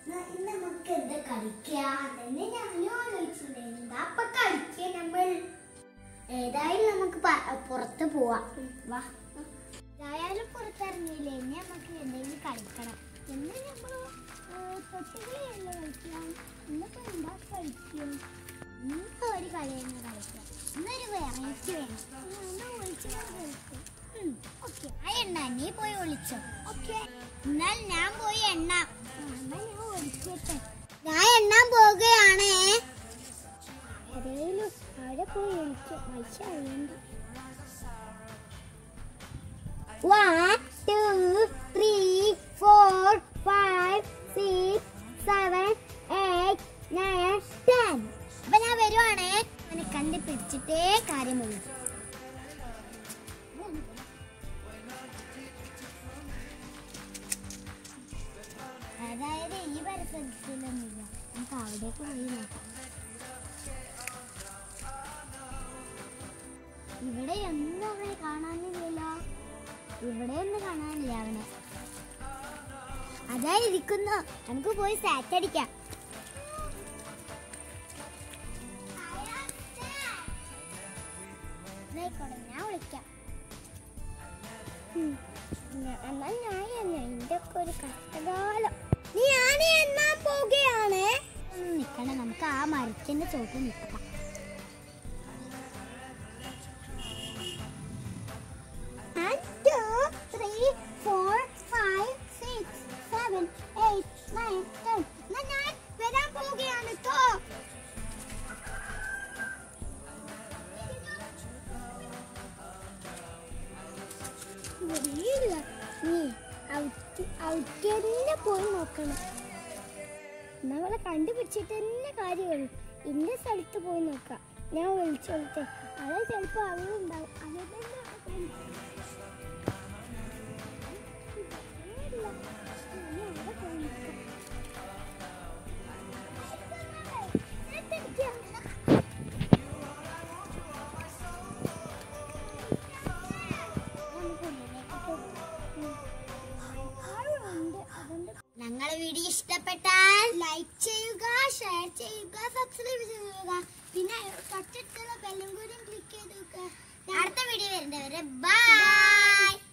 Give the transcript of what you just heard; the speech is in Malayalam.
ഇന്ന് നമുക്ക് എന്താ കളിക്കുക അതന്നെ ഞാനും ആലോചിച്ചിട്ടുണ്ട് എന്താ അപ്പൊ കളിക്കുക നമ്മൾ ഏതായാലും നമുക്ക് പ- പുറത്ത് പോവാം വാ ഏതായാലും പുറത്തിറങ്ങിയില്ലേ ഇനി നമുക്ക് എന്തെങ്കിലും കളിക്കണം എന്ന് നമ്മൾ തൊട്ടുകളിയല്ല കളിക്കാം ഇന്നിപ്പോ എന്താ കളിക്കും ഇന്നിപ്പോ ഒരു കളി തന്നെ കളിക്കാം ഇന്നൊരു വെറൈറ്റി വേണം എന്നാ ഒളിച്ചു കളിക്കും ഓക്കെ ആ എണ്ണ നീ പോയി ഒളിച്ചോ ഓക്കെ എന്നാൽ ഞാൻ പോയി എണ്ണാം എന്നാൽ ഞാൻ ഒളിക്കട്ടെ ഞാൻ എണ്ണാൻ പോവുകയാണേ ഏതായാലും അവിടെ പോയി ഒളിച്ചു പൈസ അറിയണ്ട One, two, three, four, five, six, seven, eight, nine, ten. അപ്പൊ ഞാൻ വരുവാണേ അവനെ കണ്ടുപിടിച്ചിട്ടേ കാര്യമുള്ളൂ അതായത് ഈ പരിസരത്തിലൊന്നുമില്ല നമുക്ക് അവിടേക്ക് പോയി നോക്കാം ഇവിടെ ഒന്നും അവനെ കാണാനില്ലല്ലോ ഇവിടെ ഒന്നും കാണാനില്ല അവനെ അതാ ഇരിക്കുന്നു നമുക്ക് പോയി സാറ്റ് അടിക്കാം ആയിക്കോട്ടെ, ഞാൻ വിളിക്കാം ഉം. ഞാ- എന്നാൽ ഞാൻ തന്നെ എന്റെ ഒക്കെ ഒരു കഷ്ടകാലം നീ ആന എന്നാൻ പോവുകയാണ് നിക്കണം നമുക്ക് ആ മരത്തിന്റെ ചോട്ടിൽ നിൽക്കാം One, two, three, four, five, six, seven, eight, nine, ten. എന്നാ ഞാൻ വരാൻ പോവുകയാണ് ട്ടോ. വരില്ല. നീ ഔട്ട് ഔട്ട് തന്നെ പോയി നോക്കണം നമ്മളെ കണ്ടുപിടിച്ചിട്ട് തന്നെ കാര്യമുള്ളൂ ഇന്ന സ്ഥലത്ത് പോയി നോക്കാം ഞാൻ വിളിച്ചു വിളിച്ചേ അത് ചിലപ്പോൾ അവിടെ ഉണ്ടാവും അവിടെ തന്നെ അവിടെ ഇല്ല. ഇനി അവിടെ പോയി നോക്കാം. ഞങ്ങളെ വീഡിയോ ഇഷ്ടപ്പെട്ടാൽ ലൈക്ക് ചെയ്യുക ഷെയർ ചെയ്യുക സബ്സ്ക്രൈബ് ചെയ്യുക പിന്നെ തൊട്ടടുത്തുള്ള ബെല്ലും കൂടി ക്ലിക്ക് ചെയ്ത് വെക്കുക അടുത്ത വീഡിയോ വരുന്നവരെ ബൈ